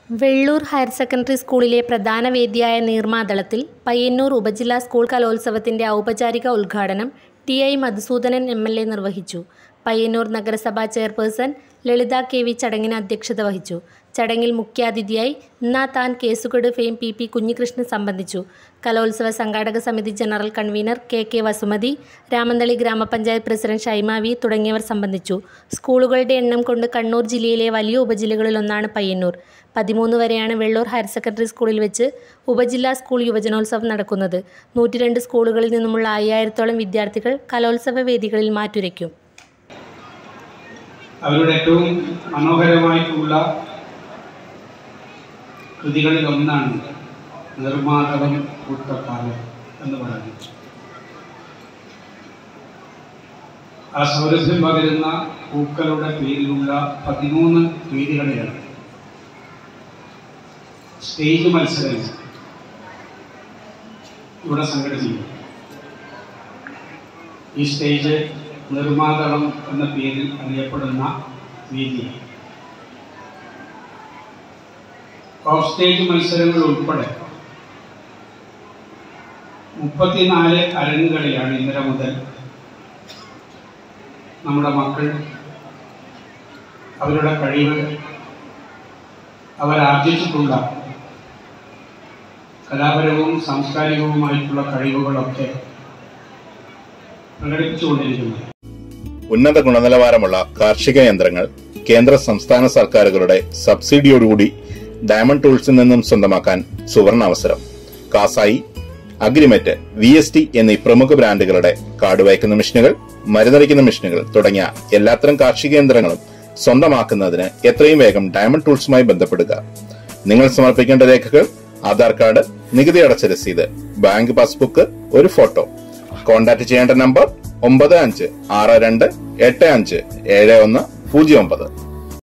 Vellur higher secondary സ്കൂളിലെ പ്രധാന വേദിയായ നീർമാതളത്തിൽ പയ്യന്നൂർ ഉപജില്ലാ സ്കൂൾ കലോത്സവത്തിന്റെ ഔപചാരിക ഉദ്ഘാടനം T I Madhusudanan M L A നിർവഹിച്ചു പയ്യന്നൂർ നഗരസഭാ ചെയർപേഴ്സൺ ലളിത കെ വി ചടങ്ങിന് അധ്യക്ഷത വഹിച്ചു ചടങ്ങിൽ മുഖ്യാതിഥിയായി എന്നാ താൻ കേസുകെട് ഫെയിം പി പി കുഞ്ഞികൃഷ്ണൻ സംബന്ധിച്ചു കലോത്സവ സംഘാടക സമിതി general convener K K Vasumathi Ramanthali ഗ്രാമപഞ്ചായത്ത് പ്രസിഡന്റ് ഷൈമ വി തുടങ്ങിയവർ സംബന്ധിച്ചു സ്കൂളുകളുടെ എണ്ണം കൊണ്ട് കണ്ണൂർ ജില്ലയിലെ വലിയ ഉപജില്ലകളിലൊന്നാണ് പയ്യന്നൂർ പതിമൂന്ന് വരെയാണ് വെള്ളൂർ ഹയർ സെക്കൻഡറി സ്കൂളിൽ വെച്ച് ഉപജില്ലാ സ്കൂൾ യുവജനോത്സവം നടക്കുന്നത് നൂറ്റിരണ്ട് സ്കൂളുകളിൽ നിന്നുമുള്ള അയ്യായിരത്തോളം വിദ്യാർത്ഥികൾ കലോത്സവ വേദികളിൽ മാറ്റുരയ്ക്കും അവരുടെ ഏറ്റവും മനോഹരമായിട്ടുള്ള കൃതികളിൽ ഒന്നാണ് നിർമ്മാതകം കൂട്ടക്കാലം എന്ന് പറയുന്നത് ആ സൗരഭ്യം പകരുന്ന പൂക്കളുടെ പേരിലുള്ള പതിമൂന്ന് വേദികളിലാണ് സ്റ്റേജ് മത്സരങ്ങൾ ഇവിടെ സംഘടിപ്പിക്കും ഈ സ്റ്റേജ് നിർമ്മാതളം എന്ന പേരിൽ അറിയപ്പെടുന്ന വേദിയാണ് ഓഫ് സ്റ്റേജ് മത്സരങ്ങൾ ഉൾപ്പെടെ മുപ്പത്തിനാല് അരങ്ങുകളിലാണ് ഇന്നലെ മുതൽ നമ്മുടെ മക്കൾ അവരുടെ കഴിവ് അവരാർജിച്ചിട്ടുള്ള കലാപരവും സാംസ്കാരികവുമായിട്ടുള്ള കഴിവുകളൊക്കെ പ്രകടിപ്പിച്ചുകൊണ്ടിരിക്കുന്നത് ഉന്നത ഗുണനിലവാരമുള്ള കാർഷിക യന്ത്രങ്ങൾ കേന്ദ്ര സംസ്ഥാന സർക്കാരുകളുടെ സബ്സിഡിയോടുകൂടി ഡയമണ്ട് ടൂൾസിൽ നിന്നും സ്വന്തമാക്കാൻ സുവർണ അവസരം കാസായി അഗ്രിമെറ്റ് വി എസ് ടി എന്നീ പ്രമുഖ ബ്രാൻഡുകളുടെ കാട് വയ്ക്കുന്ന മെഷീനുകൾ മരുന്നടിക്കുന്ന മെഷീനുകൾ തുടങ്ങിയ എല്ലാത്തരം കാർഷിക യന്ത്രങ്ങളും സ്വന്തമാക്കുന്നതിന് എത്രയും വേഗം ഡയമണ്ട് ടൂൾസുമായി ബന്ധപ്പെടുക നിങ്ങൾ സമർപ്പിക്കേണ്ട രേഖകൾ ആധാർ കാർഡ് നികുതി അടച്ച രസീത് ബാങ്ക് പാസ്ബുക്ക് ഒരു ഫോട്ടോ കോൺടാക്ട് ചെയ്യേണ്ട നമ്പർ ഒമ്പത് അഞ്ച് ആറ് രണ്ട് എട്ട് അഞ്ച് ഏഴ് ഒന്ന് പൂജ്യം ഒമ്പത്